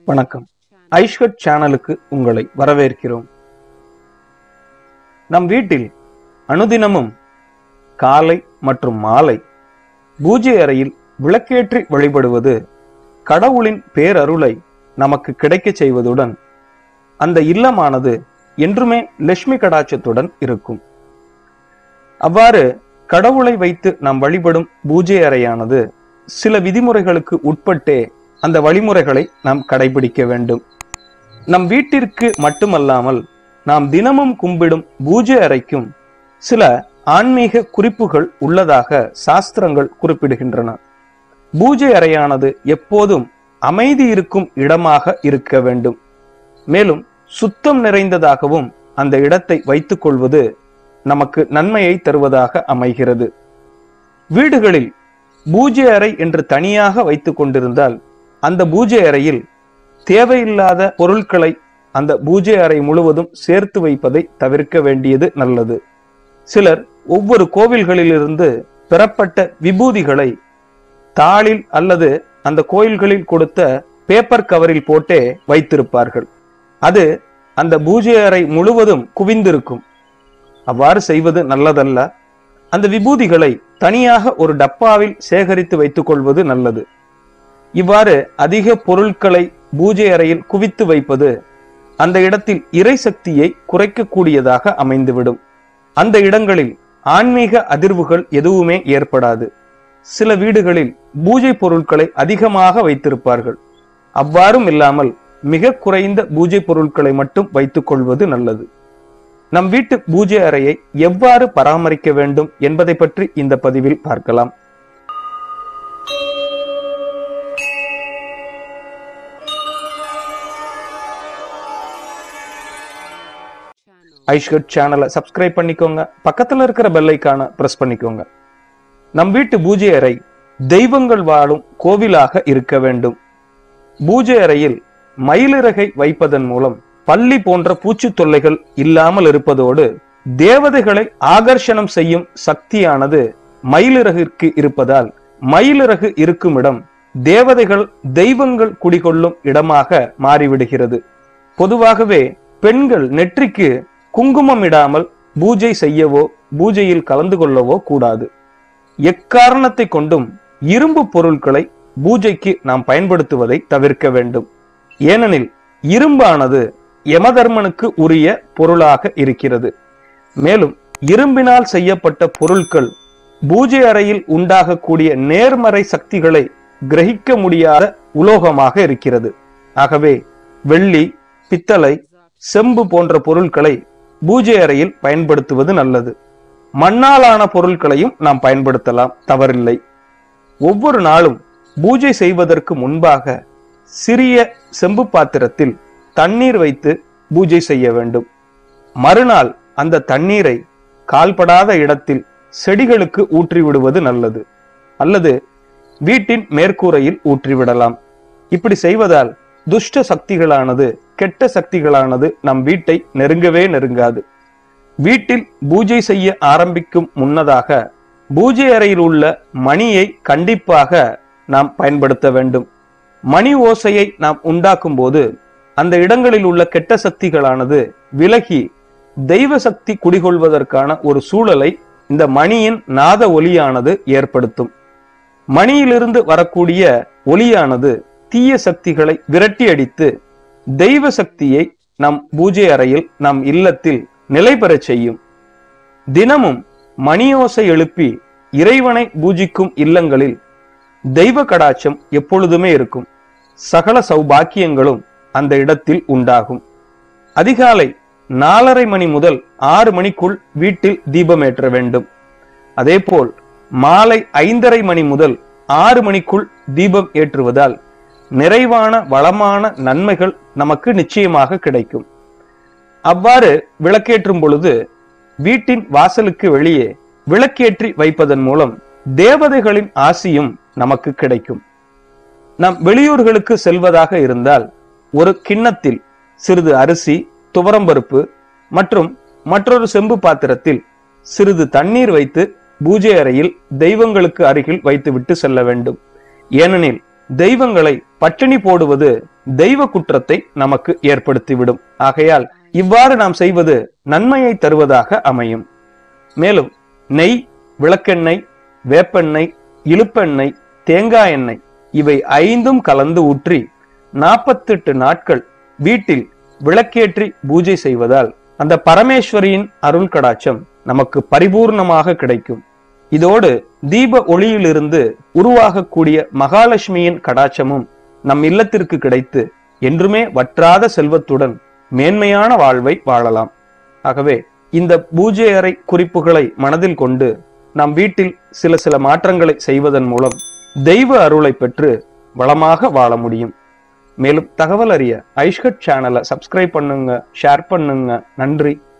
வணக்கம் ஐஷ்வட் சேனலுக்கு உங்களை வரவேற்கிறோம் நம் வீட்டில் அனுதினமும் காலை மற்றும் மாலை பூஜை அறையில் விளக்கேற்றி வழிபடுவது கடவுளின் பேரருளை நமக்கு கிடைக்கச் செய்வதுடன் அந்த இல்லமானது என்றுமே லட்சுமி கடாட்சத்துடன் இருக்கும் அவ்வாறு கடவுளை வைத்து நாம் வழிபடும் பூஜை அறையானது சில விதிமுறைகளுக்கு உட்பட்டே அந்த வழிமுறைகளை நாம் கடைபிடிக்க வேண்டும் நம் வீட்டிற்கு மட்டுமல்லாமல் நாம் தினமும் கும்பிடும் பூஜை அறைக்கும் சில ஆன்மீக குறிப்புகள் உள்ளதாக சாஸ்திரங்கள் குறிப்பிடுகின்றன பூஜை அறையானது எப்போதும் அமைதி இருக்கும் இடமாக இருக்க வேண்டும் மேலும் சுத்தம் நிறைந்ததாகவும் அந்த இடத்தை வைத்துக் கொள்வது நமக்கு நன்மையை தருவதாக அமைகிறது வீடுகளில் பூஜை அறை என்று தனியாக வைத்துக் கொண்டிருந்தால் அந்த பூஜை அறையில் தேவையில்லாத பொருட்களை அந்த பூஜை அறை முழுவதும் சேர்த்து வைப்பதை தவிர்க்க வேண்டியது நல்லது சிலர் ஒவ்வொரு கோவில்களிலிருந்து பெறப்பட்ட விபூதிகளை தாளில் அல்லது அந்த கோயில்களில் கொடுத்த பேப்பர் கவரில் போட்டே வைத்திருப்பார்கள் அது அந்த பூஜை அறை முழுவதும் குவிந்திருக்கும் அவ்வாறு செய்வது நல்லதல்ல அந்த விபூதிகளை தனியாக ஒரு டப்பாவில் சேகரித்து வைத்துக் கொள்வது நல்லது இவ்வாறு அதிக பொருட்களை பூஜை அறையில் குவித்து வைப்பது அந்த இடத்தில் இறை சக்தியை குறைக்கக்கூடியதாக அமைந்துவிடும் அந்த இடங்களில் ஆன்மீக அதிர்வுகள் எதுவுமே ஏற்படாது சில வீடுகளில் பூஜை பொருட்களை அதிகமாக வைத்திருப்பார்கள் அவ்வாறும் இல்லாமல் மிக குறைந்த பூஜை பொருட்களை மட்டும் வைத்துக் கொள்வது நல்லது நம் வீட்டு பூஜை அறையை எவ்வாறு பராமரிக்க வேண்டும் என்பதை பற்றி இந்த பதிவில் பார்க்கலாம் ஐஷ்கட் சேனலை சப்ஸ்கிரைப் பண்ணிக்கோங்க பக்கத்துல இருக்கிற பெல் ஐக்கான பிரஸ் பண்ணிக்கோங்க நம் வீட்டு பூஜை அறை தெய்வங்கள் வாழும் கோவிலாக இருக்க வேண்டும் பூஜை அறையில் மயிலிறகை வைப்பதன் மூலம் பள்ளி போன்ற பூச்சி தொல்லைகள் இல்லாமல் இருப்பதோடு தேவதைகளை ஆகர்ஷணம் செய்யும் சக்தியானது மயிலிறகிற்கு இருப்பதால் மயிலிறகு இருக்கும் இடம் தேவதைகள் தெய்வங்கள் குடிகொள்ளும் இடமாக மாறிவிடுகிறது பொதுவாகவே பெண்கள் நெற்றிக்கு குங்குமம் இடாமல் பூஜை செய்யவோ பூஜையில் கலந்து கொள்ளவோ கூடாது எக்காரணத்தை கொண்டும் இரும்பு பொருட்களை பூஜைக்கு நாம் பயன்படுத்துவதை தவிர்க்க வேண்டும் ஏனெனில் இரும்பானது யமதர்மனுக்கு உரிய பொருளாக இருக்கிறது மேலும் இரும்பினால் செய்யப்பட்ட பொருட்கள் பூஜை அறையில் உண்டாகக்கூடிய நேர்மறை சக்திகளை கிரகிக்க முடியாத உலோகமாக இருக்கிறது ஆகவே வெள்ளி பித்தளை செம்பு போன்ற பொருட்களை பூஜை அறையில் பயன்படுத்துவது நல்லது மண்ணாலான பொருட்களையும் நாம் பயன்படுத்தலாம் தவறில்லை ஒவ்வொரு நாளும் பூஜை செய்வதற்கு முன்பாக சிறிய செம்பு பாத்திரத்தில் தண்ணீர் வைத்து பூஜை செய்ய வேண்டும் மறுநாள் அந்த தண்ணீரை கால்படாத இடத்தில் செடிகளுக்கு ஊற்றி விடுவது நல்லது அல்லது வீட்டின் மேற்கூரையில் ஊற்றிவிடலாம் இப்படி செய்வதால் துஷ்ட சக்திகளானது கெட்ட சக்திகளானது நம் வீட்டை நெருங்கவே நெருங்காது வீட்டில் பூஜை செய்ய ஆரம்பிக்கும் முன்னதாக பூஜை அறையில் உள்ள மணியை கண்டிப்பாக நாம் பயன்படுத்த வேண்டும் மணி ஓசையை நாம் உண்டாக்கும் போது அந்த இடங்களில் உள்ள கெட்ட சக்திகளானது விலகி தெய்வ சக்தி குடிகொள்வதற்கான ஒரு சூழலை இந்த மணியின் நாத ஒலியானது ஏற்படுத்தும் மணியிலிருந்து வரக்கூடிய ஒலியானது தீய சக்திகளை விரட்டி அடித்து தெய்வ சக்தியை நம் பூஜை அறையில் நம் இல்லத்தில் நிலை பெறச் செய்யும் தினமும் மணியோசை எழுப்பி இறைவனை பூஜிக்கும் இல்லங்களில் தெய்வ கடாட்சம் எப்பொழுதுமே இருக்கும் சகல சௌபாக்கியங்களும் அந்த இடத்தில் உண்டாகும் அதிகாலை நாலரை மணி முதல் ஆறு மணிக்குள் வீட்டில் தீபமேற்ற வேண்டும் அதேபோல் மாலை ஐந்தரை மணி முதல் ஆறு மணிக்குள் தீபம் ஏற்றுவதால் நிறைவான வளமான நன்மைகள் நமக்கு நிச்சயமாக கிடைக்கும் அவ்வாறு விளக்கேற்றும் பொழுது வீட்டின் வாசலுக்கு வெளியே விளக்கேற்றி வைப்பதன் மூலம் தேவதைகளின் ஆசியும் நமக்கு கிடைக்கும் நாம் வெளியூர்களுக்கு செல்வதாக இருந்தால் ஒரு கிண்ணத்தில் சிறிது அரிசி துவரம்பருப்பு மற்றும் மற்றொரு செம்பு பாத்திரத்தில் சிறிது தண்ணீர் வைத்து பூஜை அறையில் தெய்வங்களுக்கு அருகில் வைத்துவிட்டு செல்ல வேண்டும் ஏனெனில் தெய்வங்களை பட்டினி போடுவது தெய்வ குற்றத்தை நமக்கு ஏற்படுத்திவிடும் ஆகையால் இவ்வாறு நாம் செய்வது நன்மையை தருவதாக அமையும் மேலும் நெய் விளக்கெண்ணெய் வேப்பெண்ணெய் இழுப்பெண்ணெய் தேங்காய் எண்ணெய் இவை ஐந்தும் கலந்து ஊற்றி நாற்பத்தெட்டு நாட்கள் வீட்டில் விளக்கேற்றி பூஜை செய்வதால் அந்த பரமேஸ்வரியின் அருள் கடாட்சம் நமக்கு பரிபூர்ணமாக கிடைக்கும் இதோடு தீப ஒளியிலிருந்து உருவாகக்கூடிய மகாலட்சுமியின் கடாட்சமும் நம் இல்லத்திற்கு கிடைத்து என்றுமே வற்றாத செல்வத்துடன் மேன்மையான வாழ்வை வாழலாம் ஆகவே இந்த பூஜை அறை குறிப்புகளை மனதில் கொண்டு நம் வீட்டில் சில சில மாற்றங்களை செய்வதன் மூலம் தெய்வ அருளை பெற்று வளமாக வாழ முடியும் மேலும் தகவல் அறிய ஐஷ்கட் சேனலை சப்ஸ்கிரைப் பண்ணுங்க ஷேர் பண்ணுங்க நன்றி